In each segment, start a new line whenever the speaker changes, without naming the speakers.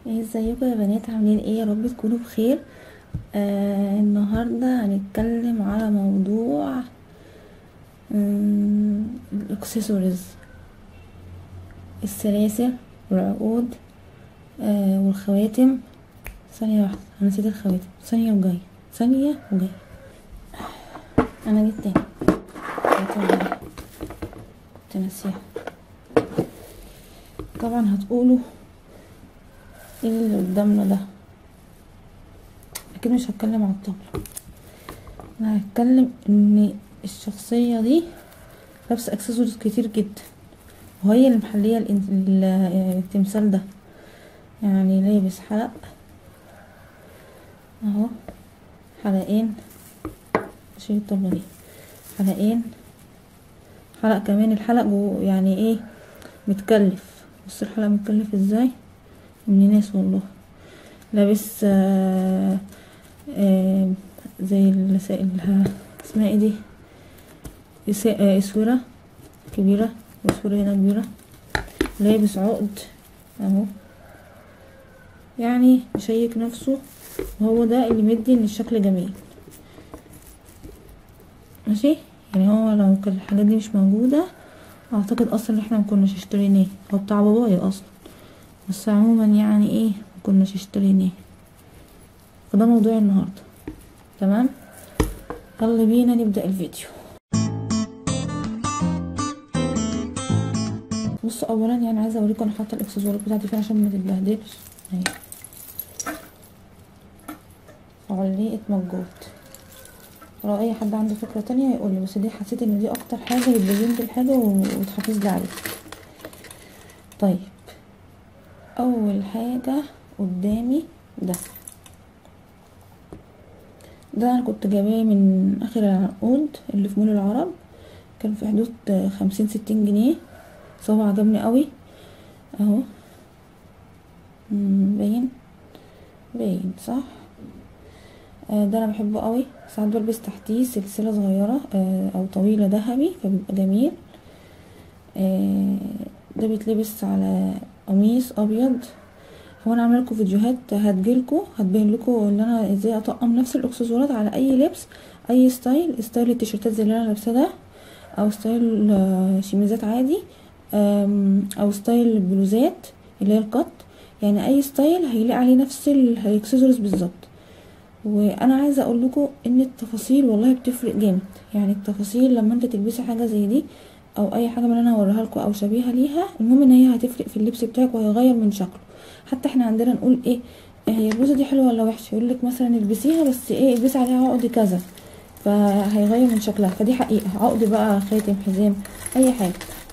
ايه ازيكم يا بنات عاملين ايه يا رب تكونوا بخير آه النهارده هنتكلم على موضوع مم، الاكسسوارز السلاسل والعقود آه والخواتم ثانية واحدة انا نسيت الخواتم ثانية وجاية ثانية وجاية انا جيت تاني خواتم وجاية. كنت ناسيها طبعا هتقولوا ايه اللي قدامنا ده اكيد مش هتكلم على الطبلة انا هتكلم ان الشخصية دي لابسة اكسسوارز كتير جدا وهي اللي محلية الإن- ال- التمثال ده يعني لابس حلق اهو حلقين شيل الطبلة دي حلقين حلق كمان الحلق جو يعني ايه متكلف بص الحلق متكلف ازاي من ناس والله لابس آه آه زي السائل اسمها ايه دي إس- آه، اسورة كبيرة اسورة هنا كبيرة لابس عقد اهو يعني مشيك نفسه وهو ده اللي مدي ان الشكل جميل ماشي يعني هو لو كان الحاجات دي مش موجودة اعتقد اصلا ان احنا مكناش اشتريناه هو بتاع بابايا اصلا بس عموما يعني ايه مكناش اشتريناه فده موضوع النهاردة تمام يلا بينا نبدأ الفيديو بصوا اولا يعني عايزه اوريكم انا حاطه الاكسسوارات بتاعتي فين عشان ما تتبهدلش اهي علقت مجات لو اي حد عنده فكره تانية يقول لي بس دي حسيت ان دي اكتر حاجه بتبين الحاجه و- وتحافظ لي عليها طيب اول حاجه قدامي ده ده انا كنت جايباه من اخر العقود اللي في مول العرب كان في حدود خمسين ستين جنيه بس هو عجبني قوي اهو مم، باين باين صح آه، ده انا بحبه قوي ساعات بلبس تحتيه سلسله صغيره آه، او طويله ذهبي فبيبقى جميل آه، ده بيتلبس على قميص ابيض هو انا عامله لكم فيديوهات هتجيلكوا هتبين لكم ان انا ازاي اطقم نفس الاكسسوارات على اي لبس اي ستايل ستايل التيشيرتات زي اللي انا لابساه ده او ستايل آه، شميزات عادي آم، او ستايل البلوزات اللي هي القط يعني اي ستايل هيلاقي عليه نفس الاكسسوارز بالظبط وانا عايزه اقول لكم ان التفاصيل والله بتفرق جامد يعني التفاصيل لما انت تلبسي حاجه زي دي او اي حاجه من اللي انا هوريها لكم او شبيهه ليها المهم ان هي هتفرق في اللبس بتاعك وهيغير من شكله حتى احنا عندنا نقول ايه هي البلوزه دي حلوه ولا وحشه يقول لك مثلا البسيها بس ايه البسي عليها عقد كذا فهيغير من شكلها فدي حقيقه عقد بقى خاتم حزام اي حاجه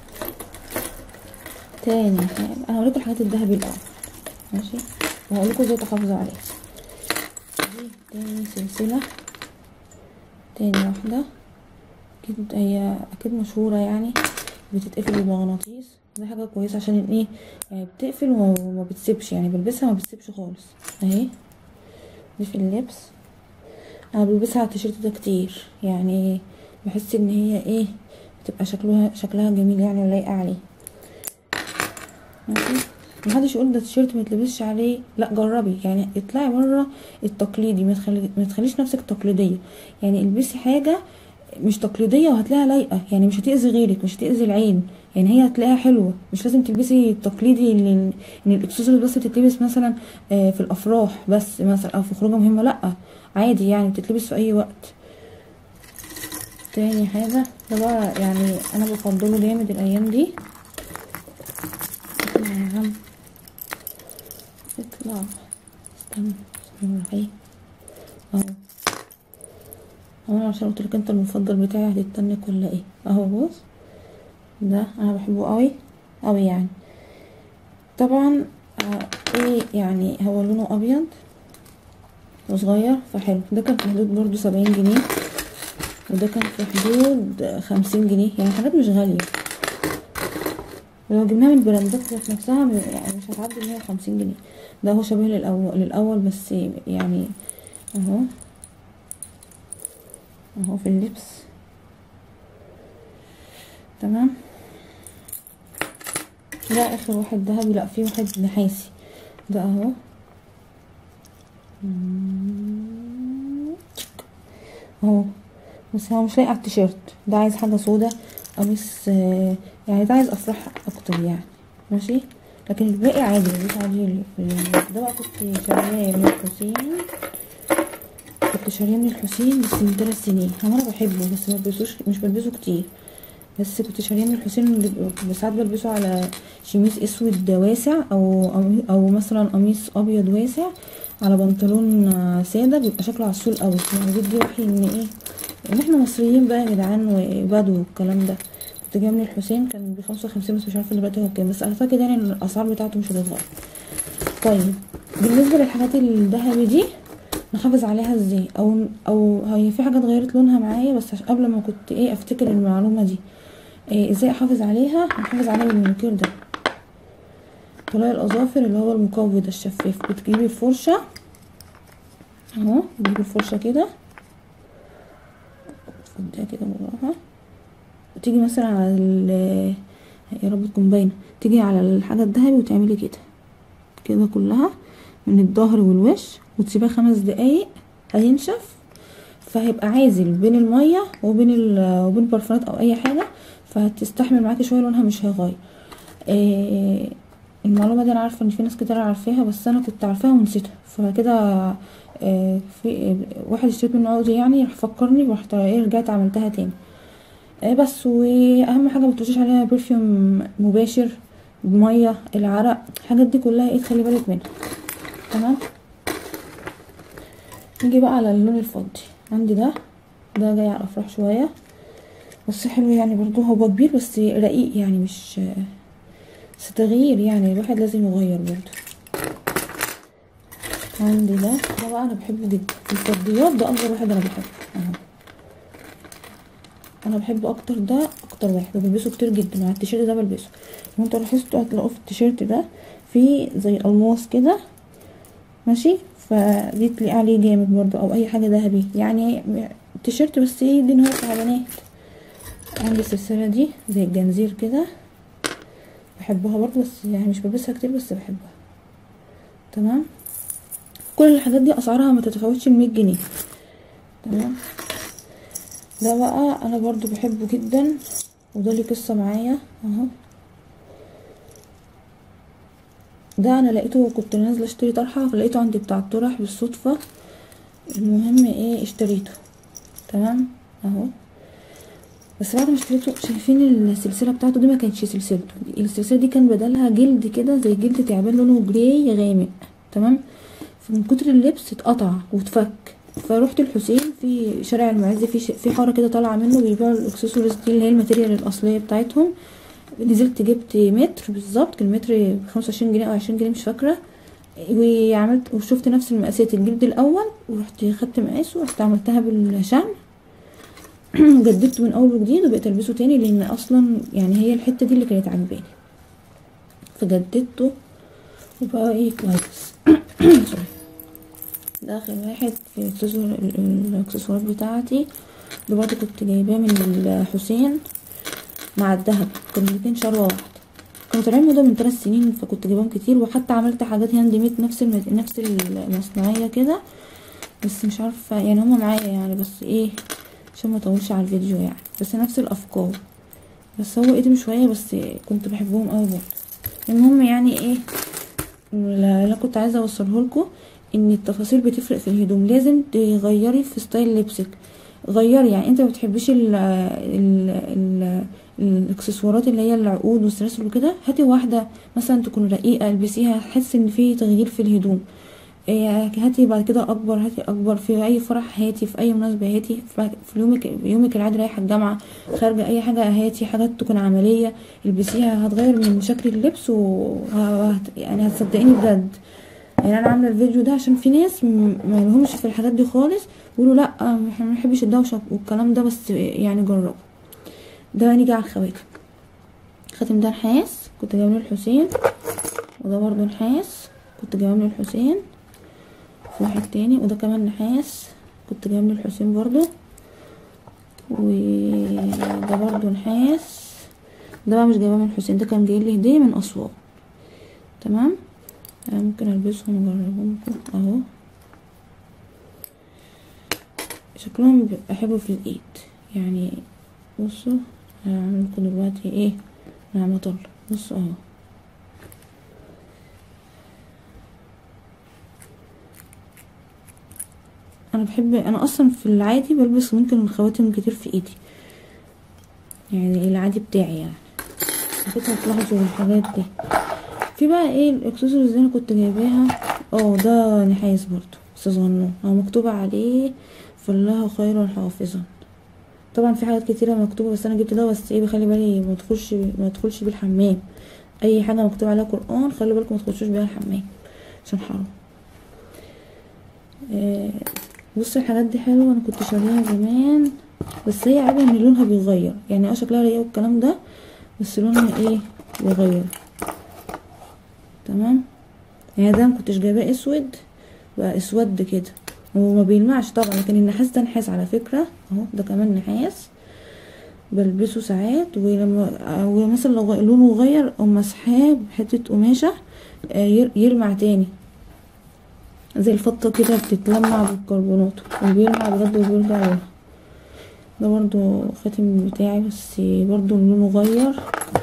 تاني حاجه انا هوريكم الحاجات الذهبي الاول ماشي وهقول لكم ازاي تحافظوا عليها دي تاني سلسله تاني واحده اكيد هي اكيد مشهوره يعني بتتقفل بمغناطيس دي حاجه كويسه عشان ايه يعني بتقفل وما بتسيبش يعني بلبسها ما بتسيبش خالص اهي دي في اللبس انا بلبسها على التيشيرت ده كتير يعني بحس ان هي ايه بتبقى شكلها شكلها جميل يعني ولايقه عليه ماشي محدش يقول ده تيشيرت ما يتلبسش عليه لا جربي يعني اطلعي بره التقليدي ما تخلي ما تخليش نفسك تقليديه يعني البسي حاجه مش تقليديه وهتلاقيها لايقه يعني مش هتاذي غيرك مش هتاذي العين يعني هي هتلاقيها حلوه مش لازم تلبسي التقليدي اللي ان الاكسسوارز بس بتتلبس مثلا آه، في الافراح بس مثلا او في خروجه مهمه لا عادي يعني بتتلبس في اي وقت تاني حاجه ده بقى يعني انا بفضله جامد الايام دي اطلع يا عم اطلع استنى استنى اهي اهو هو انا عشان قلتلك انت المفضل بتاعي هتتنك ولا ايه اهو بص ده انا بحبه قوي قوي يعني طبعا آه ايه يعني هو لونه ابيض وصغير فحلو ده كان في حدود برضو سبعين جنيه وده كان في حدود خمسين جنيه يعني حاجات مش غالية ولو جبناها من البراندات ذات نفسها م- يعني مش هتعدي مية وخمسين جنيه ده هو شبيه للأول للأول بس يعني اهو اهو في اللبس تمام ده اخر واحد ذهبي لا في واحد نحاسي ده اهو اهو بس هو مش لايق على التيشيرت ده عايز حاجه سودا قميص آه، يعني ده عايز افراح اكتر يعني ماشي لكن الباقي عادي الباقي عادي ال- ال- ده بقى كنت شارياه من الحسين كنت شارياه من الحسين بس من ثلاث سنين هو انا بحبه بس ما بلبسوش مش بلبسه كتير بس كنت شارياه من الحسين بس ساعات بلبسه على شميس اسود واسع او أو- او مثلا قميص ابيض واسع على بنطلون آه، ساده بيبقى شكله عسول قوي يعني بيدي وحي ان ايه ان احنا مصريين بقى يا جدعان وبدو والكلام ده كنت جايه من الحسين كان بخمسة وخمسين بس مش عارفه دلوقتي هو بكام بس اعتقد يعني ان الاسعار بتاعته مش هتتغير طيب بالنسبه للحاجات الذهبي دي نحافظ عليها ازاي او او هي في حاجه اتغيرت لونها معايا بس عشان قبل ما كنت ايه افتكر المعلومه دي إيه ازاي احافظ عليها احافظ عليها بالمنكير ده طلاق الاظافر اللي هو المقوي ده الشفاف بتجيبي الفرشه اهو تجيبي الفرشه كده تفضيها كده بالراحه وتيجي مثلا على ال يا رب تكون باينه تيجي على الحاجه الذهبي وتعملي كده كده كلها من الظهر والوش وتسيبها خمس دقايق هينشف فهيبقى عازل بين الميه وبين ال- وبين البرفانات او اي حاجه فهتستحمل معاكي شويه لونها مش هيغير إيه المعلومه دي انا عارفه ان في ناس كتير عارفاها بس انا كنت عارفاها ونسيتها فكده إيه في إيه واحد اشتريت منه عقد يعني راح فكرني ورحت ايه رجعت عملتها تاني إيه بس واهم حاجه ما ترشيش عليها برفيوم مباشر بميه العرق الحاجات دي كلها ايه تخلي بالك منها تمام نيجي بقى على اللون الفضي عندي ده ده جاي على افراح شويه بس حلو يعني برضو هو كبير بس رقيق يعني مش بس تغيير يعني الواحد لازم يغير برضو عندي ده ده بقى انا بحبه جدا في الفضيات ده اكتر واحد انا بحبه اهو انا بحبه اكتر ده اكتر واحد وبلبسه كتير جدا مع التيشيرت ده بلبسه لو انتوا لاحظتوا هتلاقوا في التيشيرت ده في زي الماس كده ماشي فدي تليق عليه جامد برضو او اي حاجه ذهبي يعني التيشيرت بس ايه دي نهايه على بنات عندي السلسله دي زي الجنزير كده بحبها برضو بس يعني مش بلبسها كتير بس بحبها تمام كل الحاجات دي اسعارها ما تتفاوتش ال 100 جنيه تمام ده بقى انا برضو بحبه جدا وده ليه قصه معايا اهو ده انا لقيته كنت نازله اشتري طرحه فلقيته عندي بتاع الطرح بالصدفه المهم ايه اشتريته تمام اهو بس بعد ما اشتريته شايفين السلسله بتاعته دي ما كانتش سلسلته السلسله دي كان بدلها جلد كده زي جلد تعبان لونه جراي غامق تمام فمن كتر اللبس اتقطع واتفك فروحت الحسين في شارع المعز في ش... في حاره كده طالعه منه بيبيعوا الاكسسوارز دي اللي هي الماتيريال الاصليه بتاعتهم نزلت جبت متر بالظبط كان متر بخمسة وعشرين جنيه او عشرين جنيه مش فاكره وعملت وشفت نفس المقاسات الجلد الاول ورحت خدت مقاسه ورحت عملتها بالشمع جددته من اول وجديد وبقيت البسه تاني لان اصلا يعني هي الحته دي اللي كانت عجباني فجددته وبقى ايه كويس سوري ده اخر واحد في الاكسسوار الاكسسوارات بتاعتي ده برضه كنت جايباه من الحسين مع الذهب كانوا الاتنين شروه واحده كانوا طالعين موضه من ثلاث سنين فكنت جايباهم كتير وحتى عملت حاجات هاند ميد نفس المد... نفس المصنعيه كده بس مش عارفه يعني هما معايا يعني بس ايه عشان ما اطولش على الفيديو يعني بس نفس الافكار بس هو قديم شويه بس كنت بحبهم قوي برضه المهم يعني ايه اللي انا كنت عايزه اوصله لكم ان التفاصيل بتفرق في الهدوم لازم تغيري في ستايل لبسك غيري يعني انت ما بتحبيش ال ال ال الاكسسوارات اللي هي العقود والسلاسل وكده هاتي واحده مثلا تكون رقيقه البسيها هتحسي ان في تغيير في الهدوم إيه هاتي بعد كده اكبر هاتي اكبر في اي فرح هاتي في اي مناسبه هاتي في يومك يومك العادي رايحه الجامعه خارجه اي حاجه هاتي حاجات تكون عمليه البسيها هتغير من شكل اللبس و يعني هتصدقيني بجد يعني انا عامله الفيديو ده عشان في ناس ما لهمش في الحاجات دي خالص يقولوا لا احنا ما بنحبش الدوشه والكلام ده بس يعني جربوا ده نيجي على الخواتم خاتم ده نحاس كنت جايبه من الحسين وده برضو نحاس كنت جايبه من الحسين في واحد تاني وده كمان نحاس كنت جايبه من الحسين برضو وده برضو نحاس ده بقى مش جايبه من الحسين ده كان جاي لي هديه من اسوان تمام أنا ممكن البسهم واجربهم لكم اهو شكلهم بيبقى حلو في الايد يعني بصوا هعمل لكم دلوقتي ايه نعمة الله بصوا اهو انا بحب انا اصلا في العادي بلبس ممكن خواتم كتير في ايدي يعني العادي بتاعي يعني اكيد هتلاحظوا الحاجات دي في بقى ايه الاكسسوارز اللي انا كنت جايباها اه ده نحاس برضو بس صغنون هو مكتوب عليه فالله خير حافظا طبعا في حاجات كتيرة مكتوبة بس انا جبت ده بس ايه بخلي بالي ما تدخلش ما تدخلش بالحمام اي حاجة مكتوب عليها قرآن خلي بالكم ما تخشوش بيها الحمام عشان حرام آه بصي الحاجات دي حلوة انا كنت شاريها زمان بس هي عيبها ان لونها بيغير يعني اه شكلها رقيق والكلام ده بس لونها ايه بيغير تمام يعني ده ما كنتش جايباه اسود بقى اسود كده هو ما بيلمعش طبعا لكن النحاس ده نحاس على فكرة اهو ده كمان نحاس بلبسه ساعات ولما ومثلا لو لونه غير او مسحاه بحتة قماشة يلمع تاني زي الفطة كده بتتلمع بالكربونات وبيلمع بجد وبيرجع لونها ده برضو خاتم بتاعي بس برضو لونه غير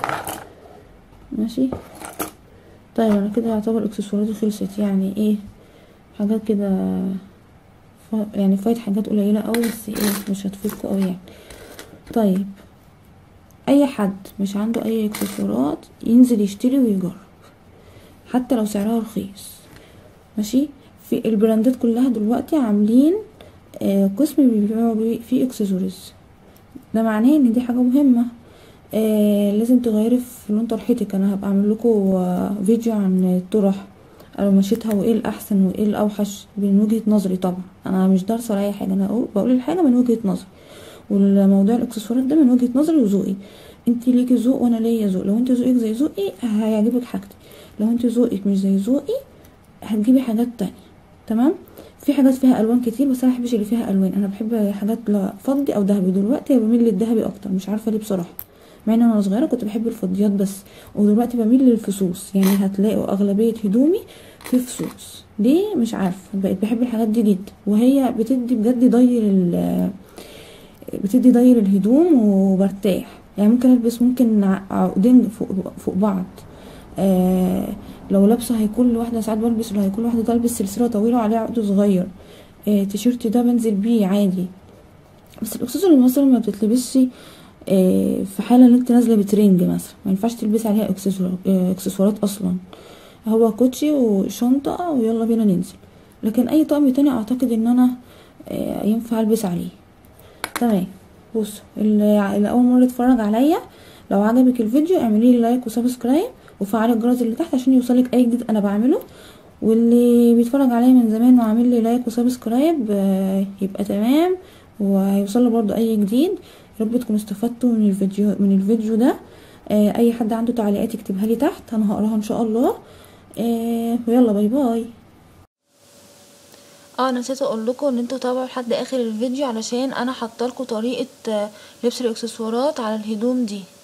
ماشي طيب انا كده يعتبر اكسسواراتي خلصت يعني ايه حاجات كده يعني فايت حاجات قليلة اوي بس ايه مش هتفيدكوا اوي يعني طيب اي حد مش عنده اي اكسسوارات ينزل يشتري ويجرب حتى لو سعرها رخيص ماشي في البراندات كلها دلوقتي عاملين آه قسم بيبيعوا فيه اكسسوارز ده معناه ان دي حاجة مهمة آه لازم تغيري في لون طرحتك انا هبقى اعمل لكم آه فيديو عن الطرح او مشيتها وايه الاحسن وايه الاوحش من وجهة نظري طبعا انا مش دارسة ولا اي حاجة انا بقول الحاجة من وجهة نظري والموضوع الاكسسوارات ده من وجهة نظري وذوقي انت ليكي ذوق وانا ليا ذوق لو انت ذوقك زي ذوقي هيعجبك حاجتي لو انت ذوقك مش زي ذوقي هتجيبي حاجات تانية تمام في حاجات فيها الوان كتير بس انا مبحبش اللي فيها الوان انا بحب حاجات لا فضي او ذهبي دلوقتي بميل للذهبي اكتر مش عارفه ليه بصراحه مع ان انا صغيره كنت بحب الفضيات بس ودلوقتي بميل للفصوص يعني هتلاقوا اغلبيه هدومي في فصوص ليه مش عارفه بقيت بحب الحاجات دي جدا وهي بتدي بجد ضي بتدي ضي الهدوم وبرتاح يعني ممكن البس ممكن عقدين فوق, فوق بعض آه لو لابسه هيكون لوحده ساعات بلبس لو هيكون لوحده بلبس سلسله طويله وعليها عقد صغير آه تيشيرت ده بنزل بيه عادي بس الاكسسوار مثلا ما بتتلبسش آه في حاله ان انت نازله بترنج مثلا ما ينفعش تلبسي عليها اكسسوار آه اكسسوارات اصلا هو كوتشي وشنطه ويلا بينا ننزل لكن اي طقم تاني اعتقد ان انا آه ينفع البس عليه تمام بصوا اللي اول مره يتفرج عليا لو عجبك الفيديو اعملي لي لايك وسبسكرايب وفعلي الجرس اللي تحت عشان يوصلك اي جديد انا بعمله واللي بيتفرج عليا من زمان وعامل لي لايك وسبسكرايب يبقى تمام وهيوصل له برضو اي جديد يا رب تكونوا استفدتوا من الفيديو من الفيديو ده اي حد عنده تعليقات يكتبها لي تحت انا هقراها ان شاء الله ويلا باي باي اه نسيت اقول لكم ان انتوا تابعوا لحد اخر الفيديو علشان انا حاطه لكم طريقه لبس الاكسسوارات على الهدوم دي